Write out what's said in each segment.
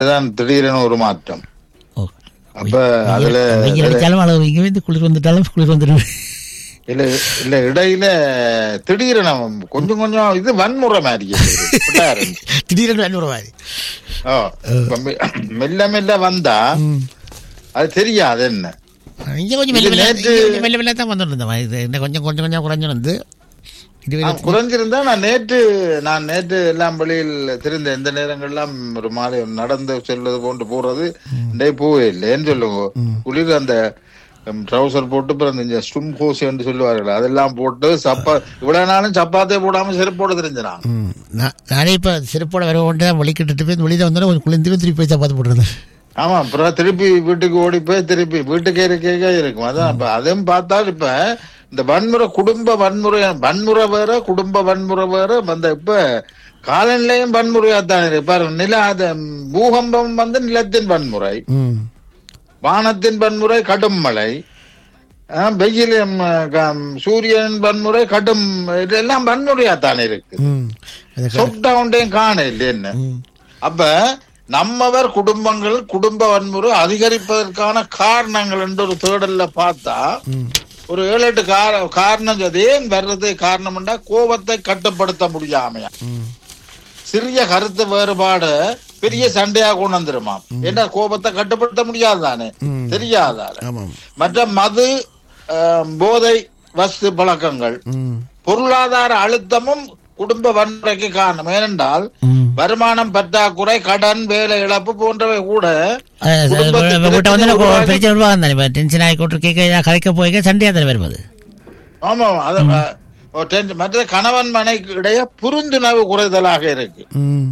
தான் திடீரென ஒரு மாற்றம் ஓ அப்ப அதுல வெயில் அடிச்சாலும் அளவு இங்கே வந்து குளிர் வந்துட்டாலும் குளிர் வந்துடும் இல்ல இல்ல இடையில திடீரென கொஞ்சம் கொஞ்சம் இது வன்முறை மாதிரி இருக்குது. இப்படிதான் இருந்துச்சு. திடீரென்று அஞ்சூறு மாதிரி ஓ, இப்ப மெ- மெல்ல மெல்ல வந்தா அது தெரியாது என்ன இங்கே கொஞ்சம் இது மெல்ல மெல்ல நேற்று- இங்க கொஞ்சம் மெல்ல மெல்ல தான் வந்துட்டு இருந்தோம் இது இன்னும் கொஞ்சம் கொஞ்சம் கொஞ்சம் குறைஞ்சு வந்து இது நான் குறைஞ்சிருந்தா நான் நேற்று நான் நேற்று எல்லாம் வெளியில் திரிந்த எந்த நேரங்கள்லாம் ஒரு மாலை நடந்து செல்வது போன்று போறது டே போவே இல்லைன்னு சொல்லுங்க குளிர் அந்த ட்ரௌசர் போட்டு அப்புறம் இந்த ஸ்டும் ஹோஸ் என்று சொல்லுவார்கள் அதெல்லாம் போட்டு சப்பா இவ்வளவு நாளும் சப்பாத்தே போடாம செருப்போட தெரிஞ்சினான் ம், நான் நானே இப்போ செருப்போட வர கொண்டு தான் வெளிக்கிட்டு போய் வெளியில் வந்தோடனே கொஞ்சம் குளிர்ந்து போய் திருப்பி போய் சப்பாத்து போட்டுருந்தேன் ஆமா அப்புறம் திருப்பி வீட்டுக்கு ஓடி போய் திருப்பி வீட்டுக்கே இருக்கே இருக்கும் அதான் இப்ப அதையும் பார்த்தால் இப்ப இந்த வன்முறை குடும்ப வன்முறை வன்முறை வேற குடும்ப வன்முறை வேற வந்த இப்ப காலநிலையும் வன்முறையா தான் இருக்கு பாருங்க நில அது பூகம்பம் வந்து நிலத்தின் வன்முறை ம் வானத்தின் வன்முறை கடும் மழை ஆஹ், வெயில் ம், க- சூரியன் வன்முறை கடும் இதெல்லாம் வன்முறையா தானே இருக்கு ம் அது சொப் டவுன்டையும் காண இல்லைன்னு ம் அப்ப நம்மவர் குடும்பங்கள் குடும்ப வன்முறை அதிகரிப்பதற்கான காரணங்கள் என்று ஒரு தேடல்ல பார்த்தா ம் ஒரு ஏழு எட்டு கார காரணம் அது ஏன் வர்றது காரணம்னா கோபத்தை கட்டுப்படுத்த முடியாமையா ம் சிறிய கருத்து வேறுபாடு பெரிய சண்டையா கொண்டு வந்துருமாம் ஏன்னா கோபத்தை கட்டுப்படுத்த முடியாதானே ம். தெரியாதால ஆமாம் மற்ற மது ஆஹ், போதை வஸ்து பழக்கங்கள் ம் பொருளாதார அழுத்தமும் குடும்ப வன்முறைக்கு காரணம் ஏனென்றால் ம் வருமானம் பற்றாக்குறை கடன் வேலை இழப்பு போன்றவை கூட அது குடும்பத்து வீட்டை வந்து பிரச்சனை உருவாகி- பிரச்சனை உருவாங்க தானே இப்போ டென்ஷன் ஆகி கொண்டு கேட்க கலைக்க போய்க்க சண்டையாக தானே வருவது ஆமா அது அஹ், ஒரு tension. மற்ற கணவன் மனைக்கு இடையே புரிந்துணர்வு குறைதலாக இருக்கு ம்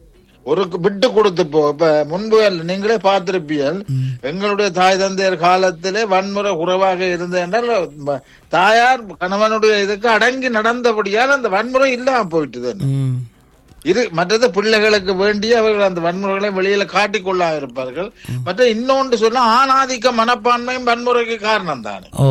ஒரு விட்டு கொடுத்து போ இப்ப முன்பு நீங்களே பார்த்திருப்பீர்கள் எங்களுடைய தாய் தந்தையர் காலத்திலே வன்முறை குறைவாக இருந்தது என்றால் ம- தாயார் கணவனுடைய இதுக்கு அடங்கி நடந்தபடியால் அந்த வன்முறை இல்லாம போயிட்டுது ம் இது மற்றது பிள்ளைகளுக்கு வேண்டிய அவர்கள் அந்த வன்முறைகளை வெளியில காட்டிக்கொள்ளா இருப்பார்கள் மற்ற இன்னொன்று சொன்னா ஆணாதிக்க மனப்பான்மையும் வன்முறைக்கு காரணம் தானே ஓ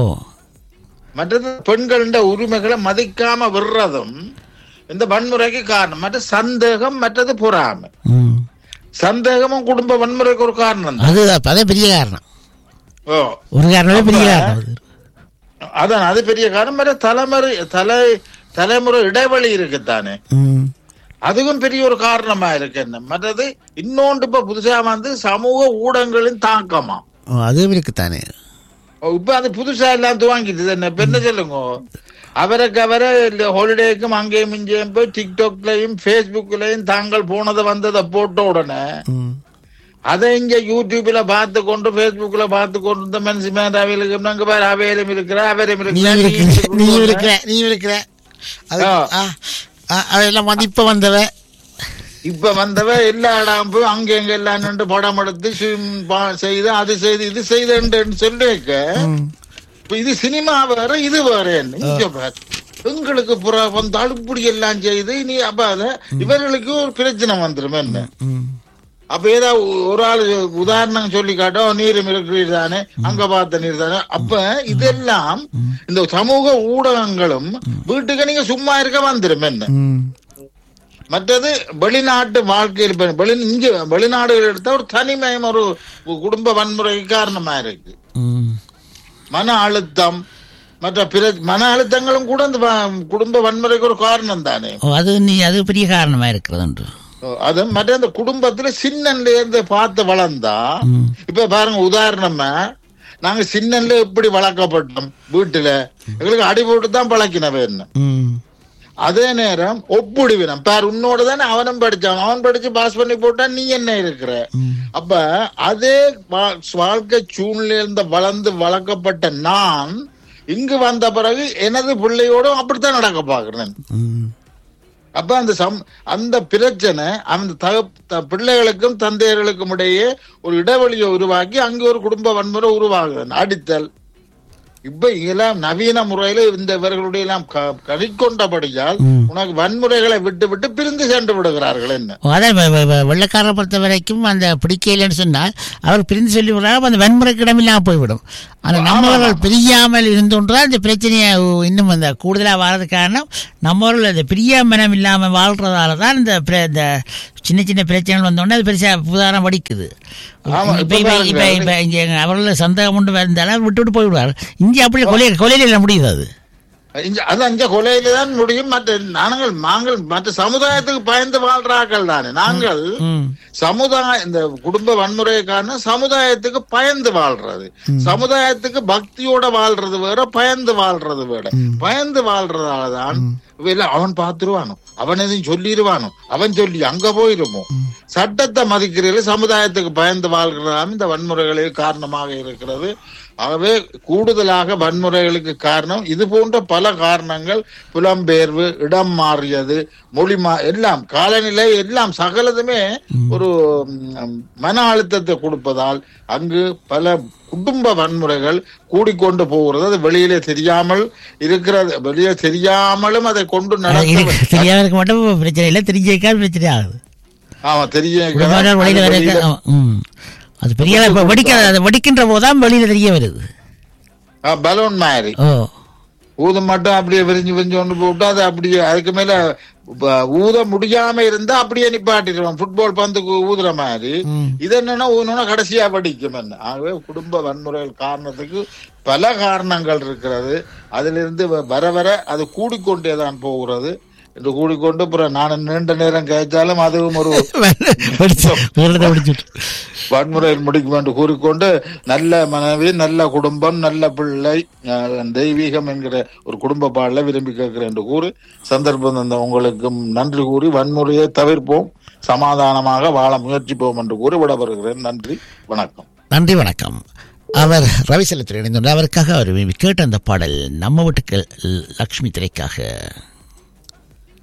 மற்றது பெண்களின் உரிமைகளை மதிக்காம விடுறதும் இந்த வன்முறைக்கு காரணம் மற்ற சந்தேகம் மற்றது பொறாமை ம் சந்தேகமும் குடும்ப வன்முறைக்கு ஒரு காரணம் தான் அது அதே பெரிய காரணம் ஓ ஒரு காரணமே பெரிய காரணம் அது அதான் அது பெரிய காரணம் மற்ற தலைமுறை தலை தலைமுறை இடைவெளி இருக்குத்தானே ம் அதுவும் பெரிய ஒரு காரணமா இருக்கு என்ன மற்றது இன்னொன்று இப்ப புதுசா வந்து சமூக ஊடகங்களின் தாக்கமா ஓ அதுவும் இருக்குத்தானே ஓ, இப்ப அது புதுசா எல்லாம் துவாங்கிட்டு என்ன இப்ப என்ன சொல்லுங்க அவருக்கு அவரை ஹாலிடேக்கும் அங்கேயும் இங்கேயும் போய் டிக்டாக்லயும் ஃபேஸ்புக்லயும் தாங்கள் போனதை வந்ததை போட்ட உடனே ம் அதை இங்க யூடியூப்ல பார்த்து கொண்டு ஃபேஸ்புக்ல பார்த்து கொண்டு இந்த மனுஷன் மேல அவையிலுக்கு நாங்க பேர் அவையிலும் இருக்கிற அவரும் நீ இருக்கிற நீ இருக்கிற இருக்கிற நீ இருக்கிற அது ஆ. ஆ ஆ, அதெல்லாம் வந்து இப்ப வந்தவ இப்ப வந்தவ எல்லா இடம் போய் அங்க எங்க எல்லாம் நின்று படம் எடுத்து swim பா- செய்து அது செய்து இது செய்து சொல்லி வைக்க ம். இப்ப இது சினிமா வேற இது வேற இங்க பாரு. எங்களுக்கு புறா வந்தால் இப்படி எல்லாம் செய்து இனி அப்ப அத இவர்களுக்கு ஒரு பிரச்சனை வந்துரும் என்ன ம் அப்ப ஏதாவது ஒரு ஆள் உதாரணம் சொல்லி காட்டும் நீரும் இருக்கிறீர் தானே அங்க பார்த்த நீர் தானே அப்ப இதெல்லாம் இந்த சமூக ஊடகங்களும் வீட்டுக்கு நீங்க சும்மா இருக்க வந்துரும் என்ன ம் மற்றது வெளிநாட்டு வாழ்க்கையில் இப்ப வெளி இங்க வெளிநாடுகள் எடுத்தா ஒரு தனிமயம் ஒரு குடும்ப வன்முறைக்கு காரணமா இருக்கு ம் மன அழுத்தம் மற்ற பிற மன அழுத்தங்களும் கூட இந்த வ- குடும்ப வன்முறைக்கு ஒரு காரணம் தானே ஓ அது நீ அது பெரிய காரணமா இருக்கிறது ஒன்று அது மற்ற இந்த குடும்பத்துல சின்னன்ல இருந்து பார்த்து வளர்ந்தா ம். இப்ப பாருங்க உதாரணமா நாங்க சின்னன்ல எப்படி வளர்க்கப்பட்டோம் வீட்டுல எங்களுக்கு அடி போட்டு தான் பழக்கினவ என்ன ம் அதே நேரம் ஒப்புடுவினம் பார் உன்னோட தானே அவனும் படிச்சான் அவன் படிச்சு பாஸ் பண்ணி போட்டா நீ என்ன இருக்கிற ம் அப்ப அதே வா- வாழ்க்கை சூழ்நிலையிலிருந்து வளர்ந்து வளர்க்கப்பட்ட நான் இங்கு வந்த பிறகு எனது பிள்ளையோடும் அப்படித்தான் நடக்க பாக்குறேன் ம் அப்ப அந்த சம் அந்த பிரச்சனை அந்த தகப் த- பிள்ளைகளுக்கும் தந்தையர்களுக்கும் இடையே ஒரு இடைவெளியை உருவாக்கி அங்கு ஒரு குடும்ப வன்முறை உருவாகுது அடித்தல் இப்ப இதெல்லாம் நவீன முறையில இந்த இவர்களுடைய எல்லாம் க- கணிக்கொண்டபடியால் ம். உனக்கு வன்முறைகளை விட்டு விட்டு பிரிந்து சென்று விடுகிறார்கள் என்ன அதான் வெ- வெ- வெ- வெள்ளைக்காரரை பொறுத்த வரைக்கும் அந்த பிடிக்கலைன்னு சொன்னால் அவர் பிரிந்து சொல்லி விடுறாங்க அந்த வன்முறைக்கு இடமில்லாமல் போய்விடும் ஆனால் நம்மவர்கள் பிரியாமல் இருந்தோன்றால் இந்த பிரச்சனையை இன்னும் அந்த கூடுதலாக வர்றதுக்கு காரணம் நம்ம ஊரில் இந்த பிரிய மனம் இல்லாமல் வாழ்றதால தான் இந்த பிர- இந்த சின்ன சின்ன பிரச்சனைகள் வந்தோடனே அது பெருசாக புதாரம் வடிக்குது ஆமா, இப்போ இப்ப இப்போ இப்போ பாருங்க. இப்போ இங்கே அவர்கள் சந்தேகம் கொண்டு வந்தாலும் விட்டு விட்டு போயிடுவார் இங்கே அப்படி கொலை கொலையில் முடியுது அது இங்க- அது அங்க கொலையில தான் முடியும் மற்ற நாங்கள் நாங்கள் மற்ற சமுதாயத்துக்கு பயந்து வாழ்றாக்கள் தானே நாங்கள் ம் சமுதாய இந்த குடும்ப வன்முறையை காரணம் சமுதாயத்துக்கு பயந்து வாழ்றது சமுதாயத்துக்கு பக்தியோட வாழ்றது வேற பயந்து வாழ்றது வேற பயந்து வாழ்றதாலதான் இல்ல அவன் பார்த்துருவானோ அவன் எதையும் சொல்லிடுவானோ அவன் சொல்லி அங்க போயிருமோ சட்டத்தை மதிக்கிறதுல சமுதாயத்துக்கு பயந்து வாழ்கிறதாம் இந்த வன்முறைகளுக்கு காரணமாக இருக்கிறது ஆகவே கூடுதலாக வன்முறைகளுக்கு காரணம் இது போன்ற பல காரணங்கள் புலம்பெயர்வு இடம் மாறியது மொழி மா எல்லாம் காலநிலை எல்லாம் சகலதுமே ஒரு ம், மன அழுத்தத்தை கொடுப்பதால் அங்கு பல குடும்ப வன்முறைகள் கூடிக்கொண்டு போகிறது அது வெளியிலே தெரியாமல் இருக்கிறது வெளியே தெரியாமலும் அதை கொண்டு நடத்த எனக்கு தெரியாத இருக்க மட்டும் பிரச்சனை இல்லை தெரிஞ்சிருக்காது பிரச்சனை ஆகுது ஆமா தெரிய குடும்பத்தார் வெளியில் வர வெளியில- ஆமா, ம் அது பெரிய இப்போ வெடிக்கிற அது வெடிக்கின்ற போதுதான் வெளியில் தெரிய வருது ஆ, பலூன் மாதிரி ஓ ஊதம் மட்டும் அப்படியே விரிஞ்சு விரிஞ்சு கொண்டு போட்டு அது அப்படியே அதுக்கு மேல ப- ஊத முடியாம இருந்தா அப்படியே நிப்பாட்டிடுவான் ஃபுட்பால் பந்துக்கு ஊதுற மாதிரி ம். இது என்னன்னா ஊதுனா கடைசியா படிக்கும் என்ன ஆகவே குடும்ப வன்முறைகள் காரணத்துக்கு பல காரணங்கள் இருக்கிறது அதிலிருந்து வ- வர வர அது கூடிக்கொண்டே தான் போகிறது என்று கூடிக்கொண்டு அப்புறம் நான் நீண்ட நேரம் கேட்டாலும் அதுவும் ஒரு வெடிச்சு வெள்ளத்தை வெடிச்சுட்டு வன்முறையில் முடிக்கும் என்று கூறிக்கொண்டு நல்ல மனைவி நல்ல குடும்பம் நல்ல பிள்ளை அஹ், தெய்வீகம் என்கிற ஒரு குடும்ப பாடலை விரும்பி கேட்கிறேன் என்று கூறி சந்தர்ப்பம் தந்த உங்களுக்கும் நன்றி கூறி வன்முறையை தவிர்ப்போம் சமாதானமாக வாழ முயற்சிப்போம் என்று கூறி விடப்படுகிறேன் நன்றி வணக்கம் நன்றி வணக்கம் அவர் ரவிசலத்தில் இணைந்துள்ளார் அவருக்காக அவர் விரும்பி கேட்ட அந்த பாடல் நம்ம வீட்டுக்கு லக்ஷ்மி திரைக்காக